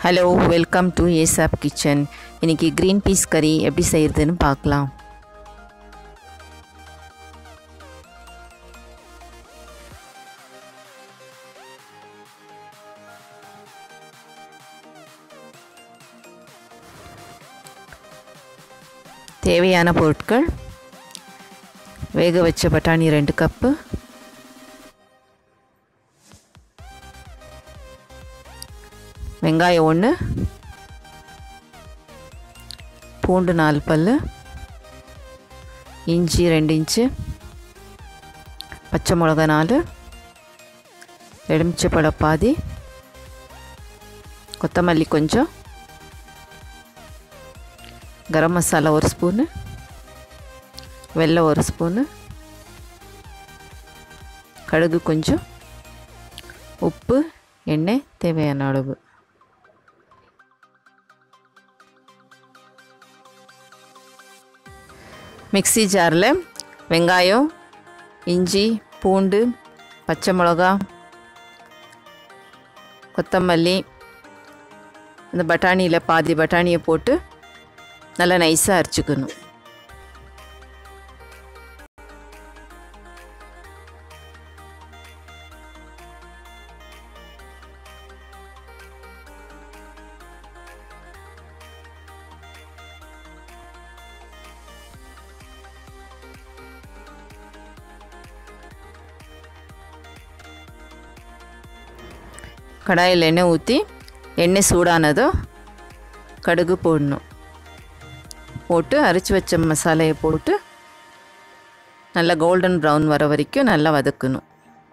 hello welcome to ஏசாப் kitchen இன்றைக்கி green peas கறி எப்படி செய்கிறதுன்னு பார்க்கலாம் தேவையான பொருட்கள் வேக வச்ச பட்டாணி ரெண்டு கப்பு வெங்காயம் ஒன்று பூண்டு நாலு பல் இஞ்சி ரெண்டு இன்ச்சு பச்சை மிளகா நாலு எலுமிச்சப்பழ பாதி கொத்தமல்லி கொஞ்சம் கரம் மசாலா ஒரு ஸ்பூனு வெல்லம் ஒரு ஸ்பூனு கடுகு கொஞ்சம் உப்பு எண்ணெய் தேவையான அளவு மிக்சி ஜாரில் வெங்காயம் இஞ்சி பூண்டு பச்சை மிளகா கொத்தமல்லி இந்த பட்டாணியில் பாதி பட்டாணியை போட்டு நல்லா நைஸாக அரைச்சிக்கணும் கடாயில் எண்ணெய் ஊற்றி எண்ணெய் சூடானதும் கடுகு போடணும் போட்டு அரைச்சி வச்ச மசாலையை போட்டு நல்லா கோல்டன் ப்ரௌன் வர வரைக்கும் நல்லா வதக்கணும்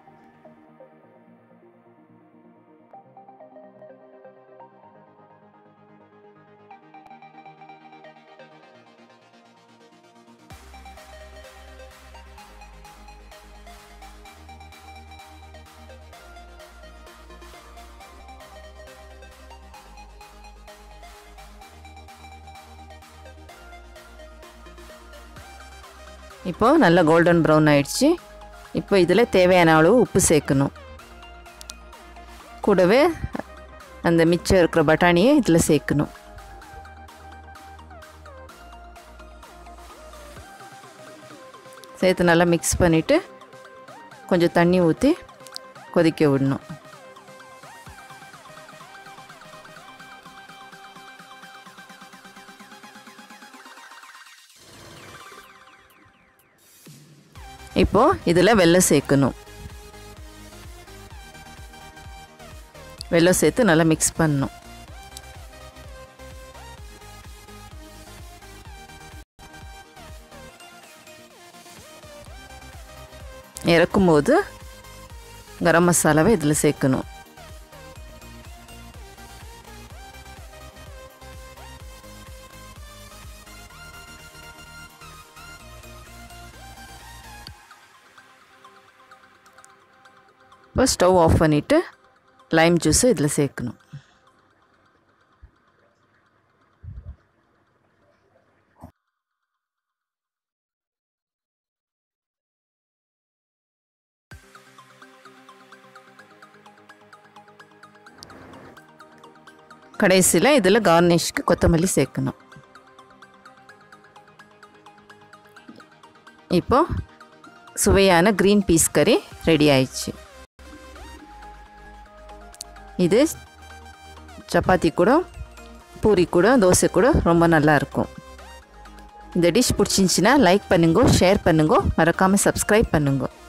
இப்போது நல்லா கோல்டன் ப்ரௌன் ஆயிடுச்சு இப்போ இதில் தேவையான அளவு உப்பு சேர்க்கணும் கூடவே அந்த மிச்சம் இருக்கிற பட்டாணியை இதில் சேர்க்கணும் சேர்த்து நல்லா மிக்ஸ் பண்ணிவிட்டு கொஞ்சம் தண்ணி ஊற்றி கொதிக்க விடணும் இப்போது இதில் வெல்லம் சேர்க்கணும் வெல்லம் சேர்த்து நல்லா மிக்ஸ் பண்ணணும் இறக்கும்போது கரம் மசாலாவை இதில் சேர்க்கணும் இப்போ ஸ்டவ் ஆஃப் பண்ணிவிட்டு லைம் ஜூஸை இதில் சேர்க்கணும் கடைசியில் இதில் கார்னிஷ்க்கு கொத்தமல்லி சேர்க்கணும் இப்போ சுவையான க்ரீன் பீஸ் கறி ரெடி ஆயிடுச்சு இது சப்பாத்தி கூட பூரி கூட தோசை கூட ரொம்ப நல்லா இருக்கும் இந்த டிஷ் பிடிச்சிருந்துச்சின்னா லைக் பண்ணுங்க ஷேர் பண்ணுங்க மறக்காமல் சப்ஸ்கிரைப் பண்ணுங்க